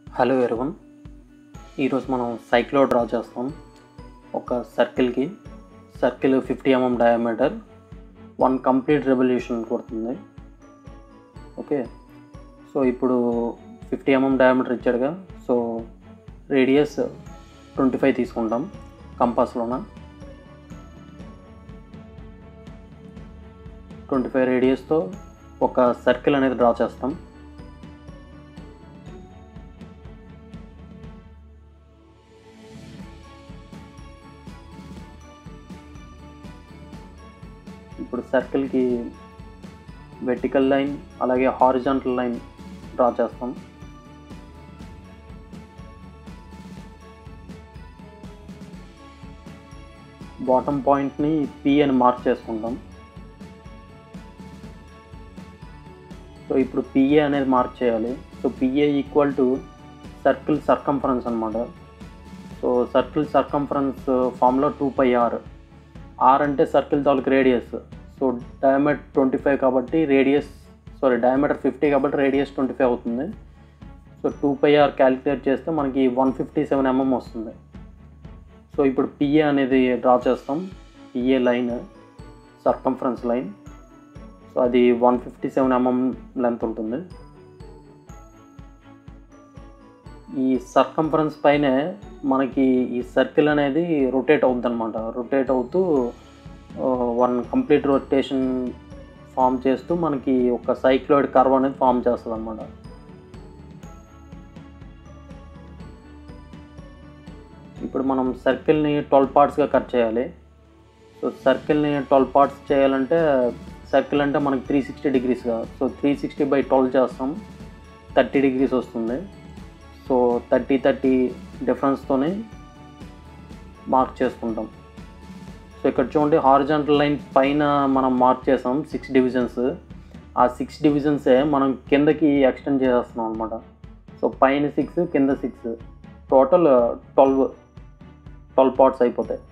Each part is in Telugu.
హలో ఎవరివన్ ఈరోజు మనం సైక్లో డ్రా చేస్తాం ఒక సర్కిల్కి circle fifty mm diameter one complete revolution కొడుతుంది ఓకే సో ఇప్పుడు ఫిఫ్టీ ఎంఎం డయామీటర్ ఇచ్చాడుగా సో రేడియస్ ట్వంటీ ఫైవ్ తీసుకుంటాం కంపాస్లోన ట్వంటీ ఫైవ్ రేడియస్తో ఒక సర్కిల్ అనేది డ్రా చేస్తాం ఇప్పుడు సర్కిల్కి వెర్టికల్ లైన్ అలాగే హారిజాంటల్ లైన్ డ్రా చేస్తాం బాటమ్ పాయింట్ని పి అని మార్క్ చేసుకుంటాం సో ఇప్పుడు పిఏ అనేది మార్క్ చేయాలి so PA equal to circle circumference అనమాట సో సర్కిల్ సర్కంఫరెన్స్ ఫామ్లో టూ పై ఆర్ ఆర్ అంటే సర్కిల్ తాలూకు radius so diameter twenty five కాబట్టి రేడియస్ సారీ డయామీటర్ ఫిఫ్టీ కాబట్టి రేడియస్ ట్వంటీ ఫైవ్ అవుతుంది so two pi R calculate చేస్తే మనకి వన్ ఫిఫ్టీ సెవెన్ ఎంఎం వస్తుంది సో ఇప్పుడు పిఏ అనేది డ్రా చేస్తాం PA line circumference line so అది one fifty seven mm length ఉంటుంది ఈ సర్కంఫరెన్స్ పైనే మనకి ఈ సర్కిల్ అనేది రొటేట్ అవుతుంది అనమాట రొటేట్ అవుతూ వన్ కంప్లీట్ రొటేషన్ ఫామ్ చేస్తూ మనకి ఒక సైక్లోయిడ్ కర్వ్ అనేది ఫామ్ చేస్తుంది అనమాట ఇప్పుడు మనం సర్కిల్ని ట్వెల్వ్ పార్ట్స్గా కట్ చేయాలి సో సర్కిల్ని ట్వెల్వ్ పార్ట్స్ చేయాలంటే సర్కిల్ అంటే మనకి త్రీ సిక్స్టీ డిగ్రీస్గా so three sixty by twelve చేస్తాం థర్టీ డిగ్రీస్ వస్తుంది సో థర్టీ థర్టీ డిఫరెన్స్తోనే మార్క్ చేసుకుంటాం సో ఇక్కడ చూడండి హారిజాంటల్ లైన్ పైన మనం మార్క్ చేసాం సిక్స్ డివిజన్స్ ఆ సిక్స్ డివిజన్సే మనం కిందకి ఎక్స్టెండ్ చేసేస్తున్నాం అనమాట సో పైన సిక్స్ కింద six total twelve twelve parts అయిపోతాయి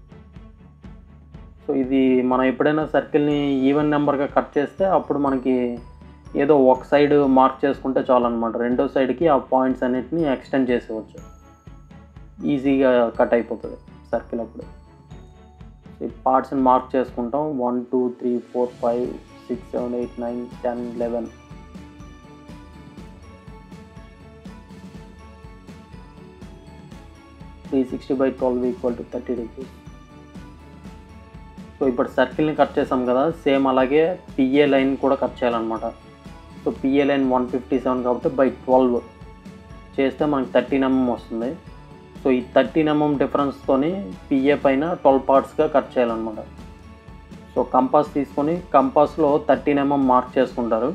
సో ఇది మనం ఎప్పుడైనా సర్కిల్ని ఈవెన్ నెంబర్గా కట్ చేస్తే అప్పుడు మనకి ఏదో ఒక సైడ్ మార్క్ చేసుకుంటే చాలు అనమాట రెండో సైడ్కి ఆ పాయింట్స్ అన్నిటిని ఎక్స్టెండ్ చేసేవచ్చు ఈజీగా కట్ అయిపోతుంది సర్కిల్ అప్పుడు ఈ పార్ట్స్ని మార్క్ చేసుకుంటాం one two three four five six seven eight nine ten eleven three sixty by twelve equal to thirty degrees so ఇప్పుడు సర్కిల్ని కట్ చేసాం కదా సేమ్ అలాగే పిఏ లైన్ కూడా కట్ చేయాలన్నమాట so PA line one fifty seven కాబట్టి బై ట్వెల్వ్ చేస్తే మనకి థర్టీన్ ఎంఎం వస్తుంది సో ఈ థర్టీన్ ఎంఎం డిఫరెన్స్తోని పిఏ పైన ట్వెల్వ్ పార్ట్స్గా కట్ చేయాలన్నమాట సో కంపాస్ తీసుకొని కంపాస్లో థర్టీన్ ఎంఎం మార్క్ చేసుకుంటారు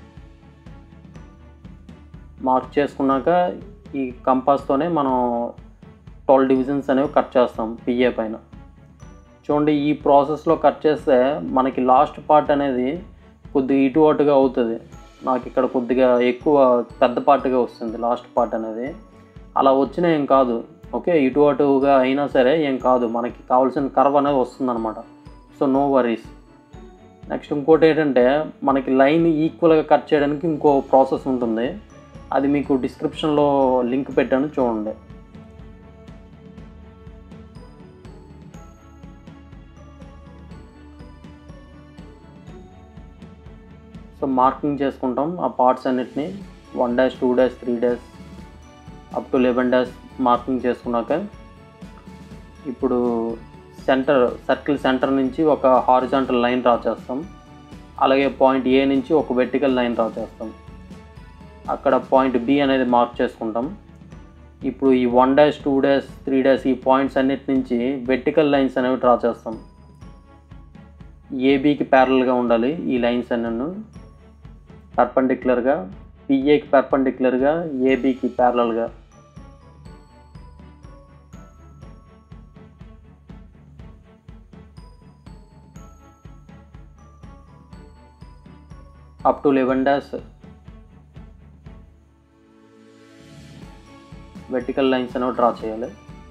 మార్క్ చేసుకున్నాక ఈ కంపాస్తోనే మనం ట్వెల్వ్ డివిజన్స్ అనేవి కట్ చేస్తాం పిఏ పైన చూడండి ఈ ప్రాసెస్లో కట్ చేస్తే మనకి లాస్ట్ పార్ట్ అనేది కొద్దిగా ఇటు అటుగా అవుతుంది నాకు ఇక్కడ కొద్దిగా ఎక్కువ పెద్ద పార్ట్గా వస్తుంది లాస్ట్ పార్ట్ అనేది అలా వచ్చినా ఏం కాదు ఓకే ఇటు అటుగా అయినా సరే ఏం కాదు మనకి కావాల్సిన కర్వ్ అనేది వస్తుందన్నమాట సో నో వరీస్ నెక్స్ట్ ఇంకోటి ఏంటంటే మనకి లైన్ ఈక్వల్గా కట్ చేయడానికి ఇంకో ప్రాసెస్ ఉంటుంది అది మీకు డిస్క్రిప్షన్లో లింక్ పెట్టాను చూడండి సో మార్కింగ్ చేసుకుంటాం ఆ పార్ట్స్ అన్నిటిని one dash two dash three dash up to eleven dash marking చేసుకున్నాక ఇప్పుడు సెంటర్ సర్కిల్ సెంటర్ నుంచి ఒక హారిజాంటల్ లైన్ డ్రా చేస్తాం అలాగే పాయింట్ ఏ నుంచి ఒక వెర్టికల్ లైన్ డ్రా చేస్తాం అక్కడ పాయింట్ బి అనేది మార్క్ చేసుకుంటాం ఇప్పుడు ఈ one dash two dash three dash ఈ పాయింట్స్ అన్నిటి నుంచి వెర్టికల్ లైన్స్ అనేవి డ్రా చేస్తాం ఏబీకి ప్యారల్గా ఉండాలి ఈ లైన్స్ అన్నీ పర్పండిక్యులర్గా పిఏకి పర్పండిక్యులర్గా ఏబీకి ప్యారలల్గా up to eleven dash vertical lines అనేవి డ్రా చేయాలి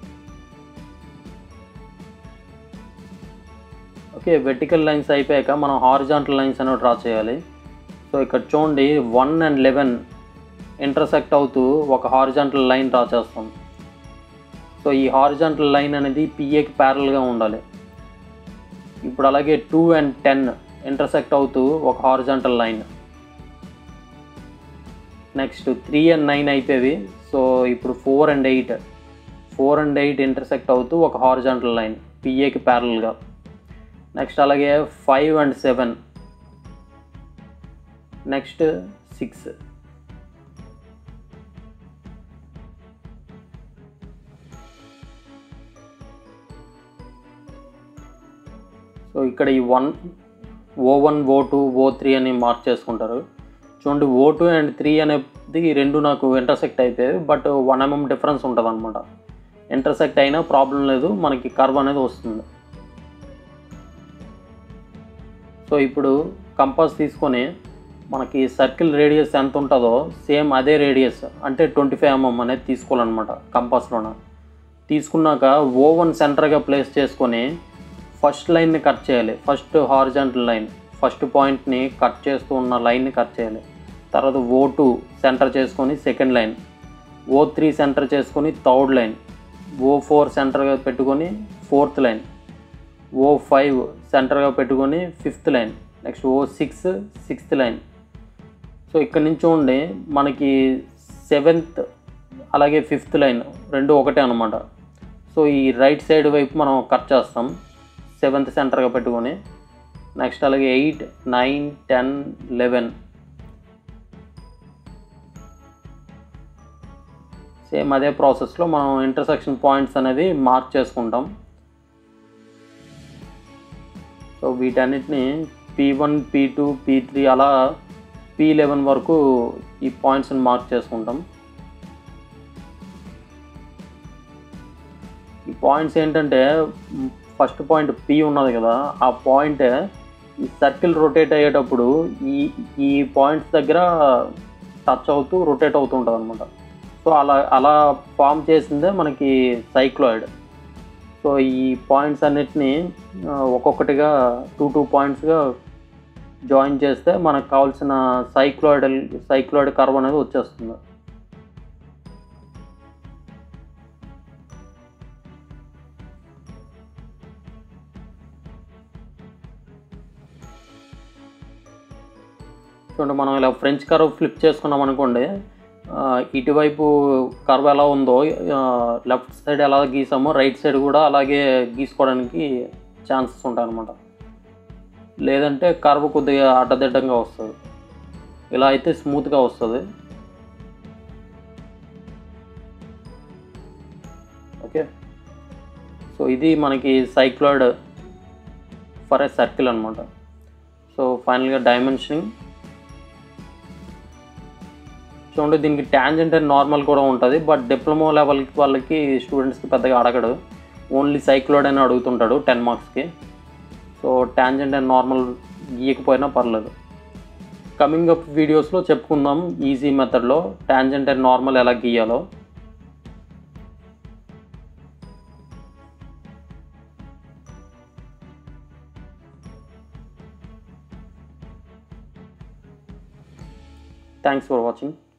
ఓకే వెర్టికల్ లైన్స్ అయిపోయాక మనం హారిజాంటల్ లైన్స్ అనేవి డ్రా చేయాలి సో ఇక్కడ చూడండి వన్ అండ్ లెవెన్ ఇంటర్సెక్ట్ అవుతూ ఒక హారిజాంటల్ లైన్ డ్రా చేస్తాం సో ఈ హారిజాంటల్ లైన్ అనేది పిఏకి ప్యారల్గా ఉండాలి ఇప్పుడు అలాగే టూ అండ్ టెన్ ఇంటర్సెక్ట్ అవుతూ ఒక horizontal line next three and nine అయిపోయి సో ఇప్పుడు four and eight four and eight intersect అవుతూ ఒక హారిజాంటల్ లైన్ పిఏకి ప్యారల్గా నెక్స్ట్ అలాగే five and seven next six so ఇక్కడ ఈ one O one O two O three అని మార్క్ చేసుకుంటారు చూడండి ఓ టూ అండ్ త్రీ అనేది రెండు నాకు ఇంటర్సెక్ట్ అయిపోయాయి బట్ వన్ ఎంఎం డిఫరెన్స్ ఉంటుంది అనమాట ఇంటర్సెక్ట్ అయినా ప్రాబ్లం లేదు మనకి కర్వ్ అనేది వస్తుంది సో ఇప్పుడు కంపాస్ తీసుకొని మనకి సర్కిల్ రేడియస్ ఎంత ఉంటుందో సేమ్ అదే రేడియస్ అంటే ట్వంటీ ఫైవ్ ఎంఎం అనేది తీసుకోవాలన్నమాట కంపాస్లోన తీసుకున్నాక ఓ వన్ సెంటర్గా ప్లేస్ చేసుకొని ఫస్ట్ లైన్ని కట్ చేయాలి ఫస్ట్ హారిజాంటల్ లైన్ ఫస్ట్ పాయింట్ని కట్ చేస్తూ ఉన్న లైన్ని కట్ చేయాలి తర్వాత ఓ టూ సెంటర్ చేసుకొని second line O three centre చేసుకొని థర్డ్ లైన్ ఓ ఫోర్ సెంటర్గా పెట్టుకొని ఫోర్త్ లైన్ ఓ ఫైవ్ సెంటర్గా పెట్టుకొని fifth line next O six sixth line so ఇక్కడ నుంచి చూడండి మనకి సెవెంత్ అలాగే ఫిఫ్త్ లైన్ రెండు ఒకటే అనమాట సో ఈ రైట్ సైడ్ వైపు మనం కట్ చేస్తాం సెవెంత్ సెంటర్గా పెట్టుకొని నెక్స్ట్ అలాగే eight nine ten eleven same అదే ప్రాసెస్లో మనం ఇంటర్సెక్షన్ పాయింట్స్ అనేది మార్క్ చేసుకుంటాం సో వీటన్నిటిని P one P two P three అలా పీ లెవెన్ వరకు ఈ పాయింట్స్ని మార్క్ చేసుకుంటాం ఈ పాయింట్స్ ఏంటంటే ఫస్ట్ పాయింట్ పి ఉన్నది కదా ఆ పాయింట్ ఈ సర్కిల్ రొటేట్ అయ్యేటప్పుడు ఈ ఈ పాయింట్స్ దగ్గర టచ్ అవుతూ రొటేట్ అవుతూ ఉంటుంది అనమాట సో అలా అలా ఫామ్ చేసిందే మనకి సైక్లాయిడ్ సో ఈ పాయింట్స్ అన్నిటిని ఆ, ఒక్కొక్కటిగా టూ టూ పాయింట్స్గా జాయిన్ చేస్తే మనకు కావాల్సిన సైక్లాయిడ్ సైక్లాయిడ్ కర్వ్ అనేది వచ్చేస్తుంది చూడండి మనం ఇలా ఫ్రెంచ్ కర్వ్ ఫ్లిప్ చేసుకున్నాం అనుకోండి ఆ, ఇటువైపు కర్వ్ ఎలా ఉందో లెఫ్ట్ సైడ్ ఎలా గీసామో రైట్ సైడ్ కూడా అలాగే గీసుకోవడానికి ఛాన్సెస్ ఉంటాయి అన్నమాట లేదంటే కర్వ్ కొద్దిగా అడ్డదిడ్డంగా వస్తుంది ఇలా అయితే స్మూత్గా వస్తుంది ఓకే సో ఇది మనకి సైక్లాయిడ్ ఫర్ ఎ సర్కిల్ అనమాట సో ఫైనల్గా డైమెన్షనింగ్ చూడండి దీనికి ట్యాంజెంట్ అండ్ నార్మల్ కూడా ఉంటుంది బట్ డిప్లొమా లెవెల్ వాళ్ళకి స్టూడెంట్స్కి పెద్దగా అడగడు ఓన్లీ సైక్లోడ్ అని అడుగుతుంటాడు టెన్ మార్క్స్కి సో ట్యాంజెంట్ అండ్ నార్మల్ గీయకపోయినా పర్లేదు కమింగ్ అప్ వీడియోస్లో చెప్పుకుందాం ఈజీ మెథడ్లో ట్యాంజెంట్ అండ్ నార్మల్ ఎలా గీయాలో థ్యాంక్స్ ఫర్ వాచింగ్